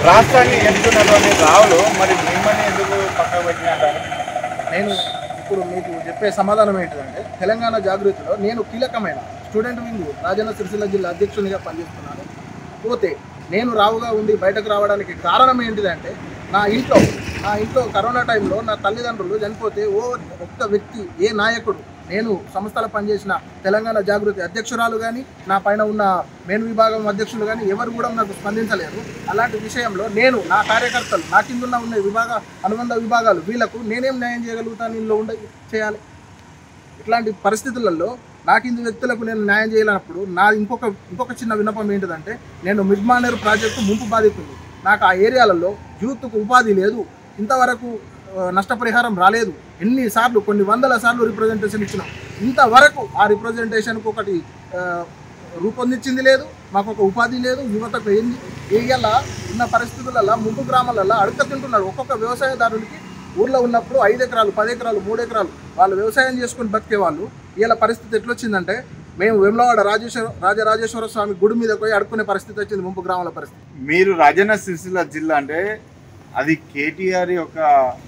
రాష్ట్రాన్ని ఎంచుకున్నటువంటి రావులు మరి మిమ్మల్ని ఎందుకు పక్కకు పెట్టినంటారు నేను ఇప్పుడు మీకు చెప్పే సమాధానం ఏంటిదంటే తెలంగాణ జాగృతిలో నేను కీలకమైన స్టూడెంట్ వింగ్ రాజన్న సిరిసిల్ల జిల్లా అధ్యక్షునిగా పనిచేస్తున్నాను పోతే నేను రావుగా ఉండి బయటకు రావడానికి కారణం ఏంటిదంటే నా ఇంట్లో నా ఇంట్లో కరోనా టైంలో నా తల్లిదండ్రులు చనిపోతే ఓ ఒక్క వ్యక్తి ఏ నాయకుడు నేను సంస్థలో పనిచేసిన తెలంగాణ జాగృతి అధ్యక్షురాలు కానీ నా పైన ఉన్న మేను విభాగం అధ్యక్షులు కానీ ఎవరు కూడా నాకు స్పందించలేరు అలాంటి విషయంలో నేను నా కార్యకర్తలు నా కింద ఉన్న విభాగ అనుబంధ విభాగాలు వీళ్ళకు నేనేం న్యాయం చేయగలుగుతాను ఇందులో ఉండ చేయాలి ఇట్లాంటి పరిస్థితులలో నా కింది వ్యక్తులకు నేను న్యాయం చేయాలన్నప్పుడు నా ఇంకొక ఇంకొక చిన్న విన్నపం ఏంటిదంటే నేను మిడ్మానేరు ప్రాజెక్టు ముంపు బాధితుంది నాకు ఆ ఏరియాలలో యూత్కు ఉపాధి లేదు ఇంతవరకు ఆ, నష్టపరిహారం రాలేదు ఎన్నిసార్లు కొన్ని వందల సార్లు రిప్రజెంటేషన్ ఇచ్చినాం ఇంతవరకు ఆ రిప్రజెంటేషన్కు ఒకటి ఆ, రూపొందించింది లేదు మాకు ఒక ఉపాధి లేదు యువతకు ఏంది ఏయల ఉన్న పరిస్థితులలో ముంపు గ్రామాలలో అడుక తింటున్నారు ఒక్కొక్క వ్యవసాయదారునికి ఊర్లో ఉన్నప్పుడు ఐదు ఎకరాలు పది ఎకరాలు మూడు ఎకరాలు వాళ్ళు వ్యవసాయం చేసుకుని బతికే వాళ్ళు వీళ్ళ పరిస్థితి ఎట్లొచ్చిందంటే మేము వెమ్లవాడ రాజేశ్వర రాజరాజేశ్వర స్వామి గుడి మీద పోయి అడుక్కునే పరిస్థితి వచ్చింది ముంపు గ్రామాల పరిస్థితి మీరు రాజన్న సిరిసిల్ల జిల్లా అంటే అది కేటీఆర్ యొక్క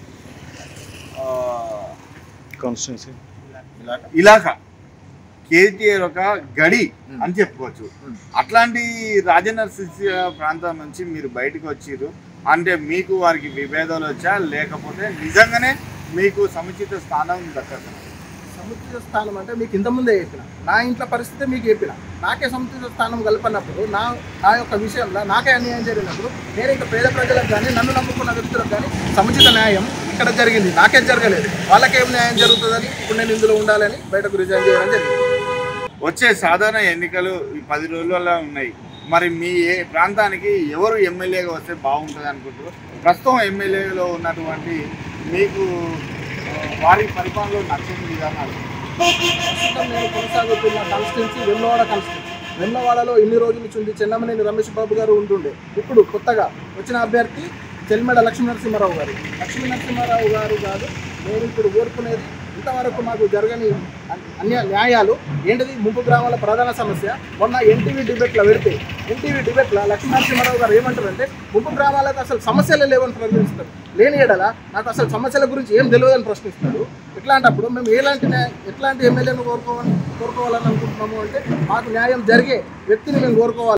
ఆ, కాన్స్టిట్యున్సీ ఇలాకా కేటీఆర్ ఒక గడి అని చెప్పుకోవచ్చు అట్లాంటి రాజన్న సిరిసిల్ల ప్రాంతం నుంచి మీరు బయటకు వచ్చిర్రు అంటే మీకు వారికి విభేదాలు వచ్చా లేకపోతే నిజంగానే మీకు సముచిత స్థానం దక్కదు సముచిత స్థానం అంటే మీకు ఇంతకుముందే చెప్పిన నా ఇంట్లో పరిస్థితి మీకు చెప్పిన నాకే సముచిత స్థానం కల్పనప్పుడు నా నా యొక్క విషయంలో నాకే అన్యాయం జరిగినప్పుడు నేను ఇంకా పేద ప్రజలకు కానీ నన్ను నమ్ముకున్న వ్యక్తులకు కానీ సముచిత న్యాయం ఇక్కడ జరిగింది నాకే జరగలేదు వాళ్ళకేం న్యాయం జరుగుతుందని ఇప్పుడు నేను ఇందులో ఉండాలని బయటకు రిజైన్ చేయడం జరిగింది వచ్చే సాధారణ ఎన్నికలు ఈ పది రోజులలో ఉన్నాయి మరి మీ ఏ ప్రాంతానికి ఎవరు ఎమ్మెల్యేగా వస్తే బాగుంటుంది అనుకుంటారు ప్రస్తుతం ఎమ్మెల్యేలో ఉన్నటువంటి మీకు ఆ, వారి పరిపాలనలో నచ్చని విధానాలు ప్రస్తుతం నేను కొనసాగుతున్న కాన్స్టిట్యున్సీ వెన్నవాడ కాన్స్టిట్యున్సీ వెన్నవాడలో ఇన్ని రోజుల నుంచి చెన్నమనేని రమేష్ బాబు గారు ఉంటుండే ఇప్పుడు కొత్తగా వచ్చిన అభ్యర్థి చెల్మెడ లక్ష్మీ నరసింహారావు గారు లక్ష్మీ నరసింహారావు గారు కాదు నేను ఇప్పుడు కోరుకునేది ఇంతవరకు మాకు జరగని అన్- అన్య న్యాయాలు ఏంటిది ముంపు గ్రామాల ప్రధాన సమస్య మొన్న ఎన్టీవీ డిబేట్లో పెడితే ఎన్టీవీ డిబేట్లో లక్ష్మీ నరసింహారావు గారు ఏమంటారంటే ముంపు గ్రామాలకు అసలు సమస్యలే లేవని ప్రశ్నిస్తారు లేని ఎడల నాకు అసలు సమస్యల గురించి ఏం తెలియదని ప్రశ్నిస్తారు ఇట్లాంటప్పుడు మేము ఎలాంటి న్యాయ ఎట్లాంటి ఎమ్మెల్యేను కోరుకోవాలని కోరుకోవాలని అనుకుంటున్నాము అంటే మాకు న్యాయం జరిగే వ్యక్తిని మేము కోరుకోవాలి